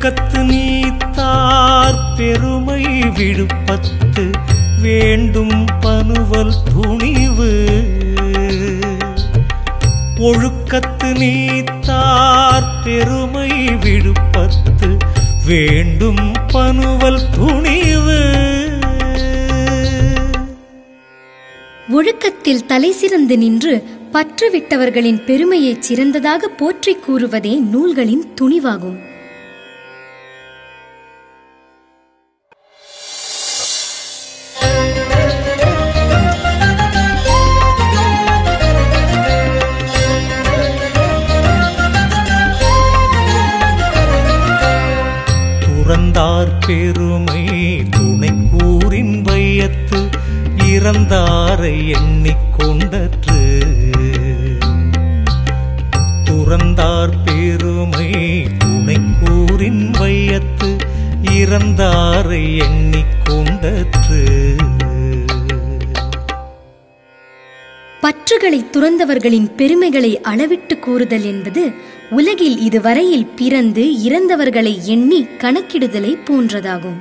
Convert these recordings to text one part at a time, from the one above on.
ஒழுக்கத்து நீத்தார் பெருமை விழுப்பத்து வேண்டும் பனுவல் துணிவு ஒழுக்கத்து நீத்தார் பெருமை விழுப்பத்து வேண்டும் பனுவல் துணிவு ஒழுக்கத்தில் தலை சிறந்து நின்று பற்றுவிட்டவர்களின் பெருமையைச் சிறந்ததாக போற்றிக் கூறுவதே நூல்களின் துணிவாகும் துறந்தார் பெருமை துணை கூறின் வையத்து இறந்தாரை எண்ணிக்கொண்டற்று துறந்தார் பெருமை துணை கூறின் வையத்து இறந்தாரை எண்ணிக்கொண்டற்று பற்றுகளை துறந்தவர்களின் பெருமைகளை அளவிட்டு கூறுதல் என்பது உலகில் இதுவரையில் பிறந்து இறந்தவர்களை எண்ணி கணக்கிடுதலை போன்றதாகும்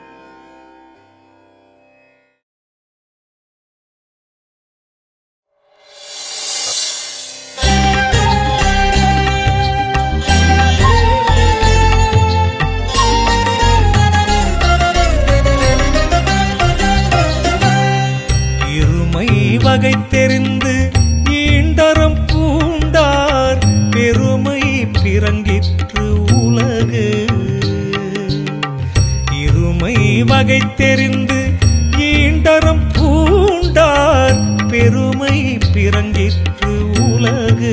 இருமை வகை தெரிந்து ஈண்டரம் பூண்டார் பெருமை பிறங்கிற்று உலகு இருமை வகை தெரிந்து ஈண்டரம் பூண்டார் பெருமை பிறங்கிற்று உலகு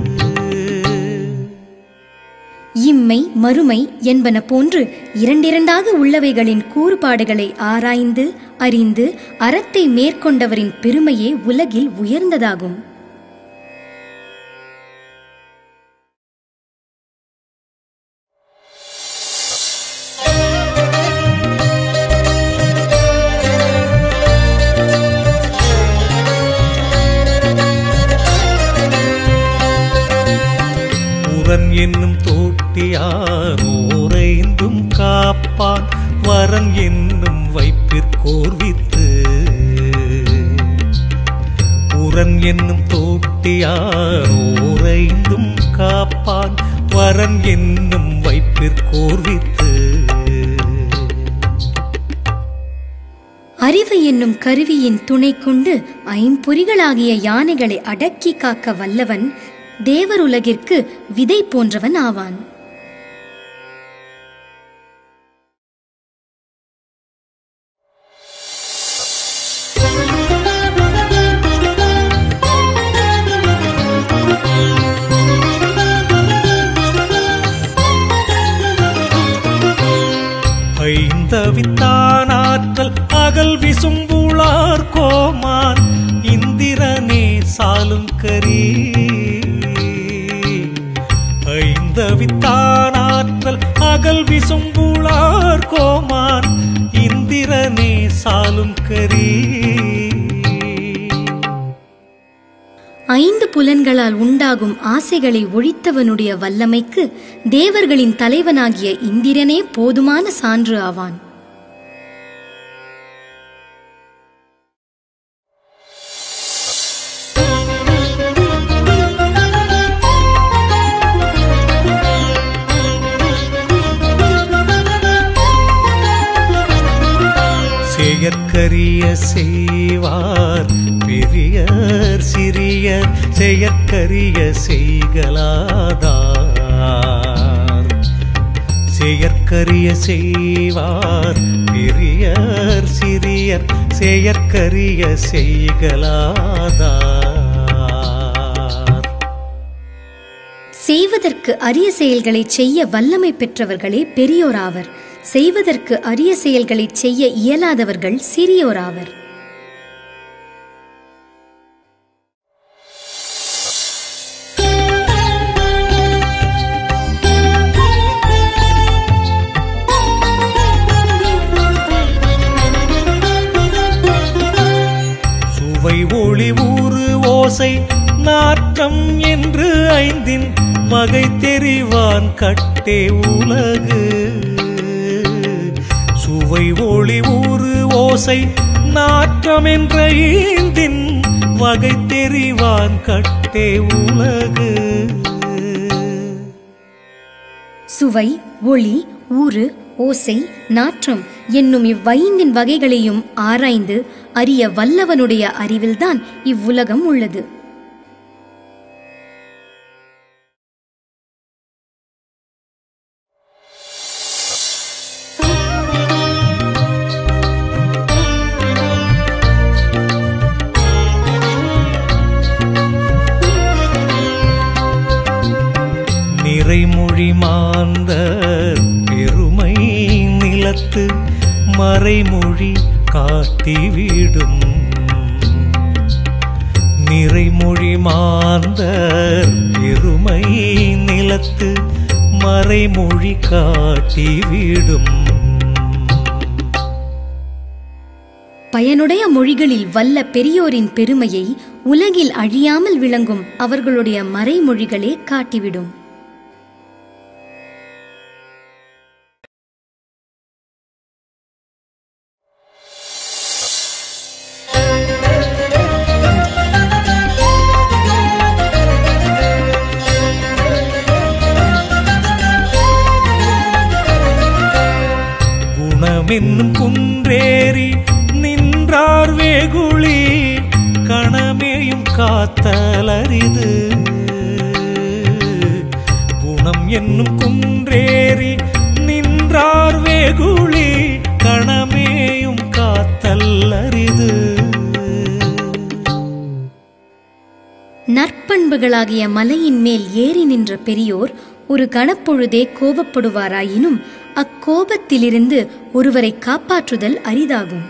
இம்மை மறுமை என்பன போன்று இரண்டிரண்டாக உள்ளவைகளின் கூறுபாடுகளை ஆராய்ந்து அறிந்து அறத்தை மேற்கொண்டவரின் பெருமையே உலகில் உயர்ந்ததாகும் உரன் என்னும் தோட்டியார் ஓரைந்தும் காப்பான் வரன் என்னும் வைப்பிற்கோர்வித்து உரன் என்னும் தோட்டியார் ஓரைந்தும் காப்பான் வரன் என்னும் வைப்பிற்கோர்வித்து அறிவு என்னும் கருவியின் துணை கொண்டு ஐம்பொறிகளாகிய யானைகளை அடக்கி காக்க வல்லவன் தேவருலகிற்கு விதை போன்றவன் ஆவான் ஐந்தவித்தானாற்றல் அகல் விசும்புளார் கோமான் இந்திரனே சாலும் கரி ஐந்தவித்தானாற்றல் அகல் விசும்புளார் கோமான் இந்திரனே சாலும் கரி ஐந்து புலன்களால் உண்டாகும் ஆசைகளை ஒழித்தவனுடைய வல்லமைக்கு தேவர்களின் தலைவனாகிய இந்திரனே போதுமான சான்று ஆவான் செயற்கரிய செய்வார் பெரியர் சிறியர் செயற்கரிய செய்கலாதார் செயற்கரிய செய்வார் பெரியர் சிறியர் செயற்கரிய செய்கலாதார் செய்வதற்கு அரிய செயல்களை செய்ய வல்லமை பெற்றவர்களே பெரியோராவர் செய்வதற்கு அரிய செயல்களை செய்ய இயலாதவர்கள் சிறியோராவர் சுவை ஒளி ஊறு ஓசை நாற்றம் என்று ஐந்தின் வகை தெரிவான் கட்ட கட்டே உலகு சுவை ஒளி ஊறு ஓசை நாற்றம் என்ற ஈந்தின் வகை தெரிவான் கட்டே உலகு சுவை ஒளி ஊறு ஓசை நாற்றம் என்னும் இவ்வைந்தின் வகைகளையும் ஆராய்ந்து அறிய வல்லவனுடைய அறிவில்தான் இவ்வுலகம் உள்ளது நிறைமொழி மாந்தர் பெருமை நிலத்து மறைமொழி காட்டிவிடும் நிறைமொழி மாந்தர் பெருமை நிலத்து மறைமொழி காட்டிவிடும் பயனுடைய மொழிகளில் வல்ல பெரியோரின் பெருமையை உலகில் அழியாமல் விளங்கும் அவர்களுடைய மறைமொழிகளே காட்டிவிடும் குணமென்னும் குன்றேறி நின்றார் வெகுளி கணமேயும் காத்தலரிது குணம் என்னும் குன்றேறி நின்றார் வெகுளி கணமேயும் காத்தல்லரிது நற்பண்புகளாகிய மலையின் மேல் ஏறி நின்ற பெரியோர் ஒரு கணப்பொழுதே கோபப்படுவாராயினும் அக்கோபத்திலிருந்து ஒருவரை காப்பாற்றுதல் அரிதாகும்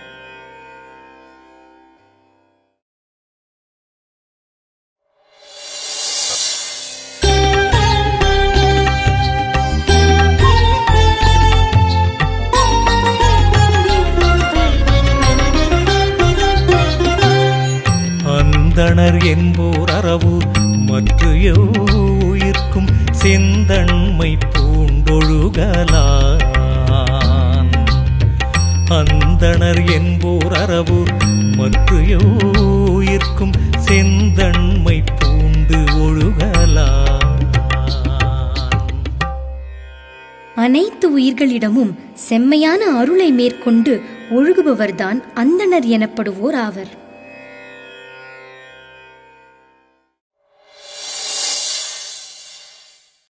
அந்தணர் என்போர் அறவு மற்ற உயிர்க்கும் செந்தன்மை பூண்டொழுகலான் அந்தணர் என்போர் அறவு மற்ற உயிர்க்கும் செந்தன்மை பூண்டு ஒழுகலான் அனைத்து உயிர்களிடமும் செம்மையான அருளை மேற்கொண்டு ஒழுகுபவர்தான் அந்தணர் எனப்படுவோர் ஆவர்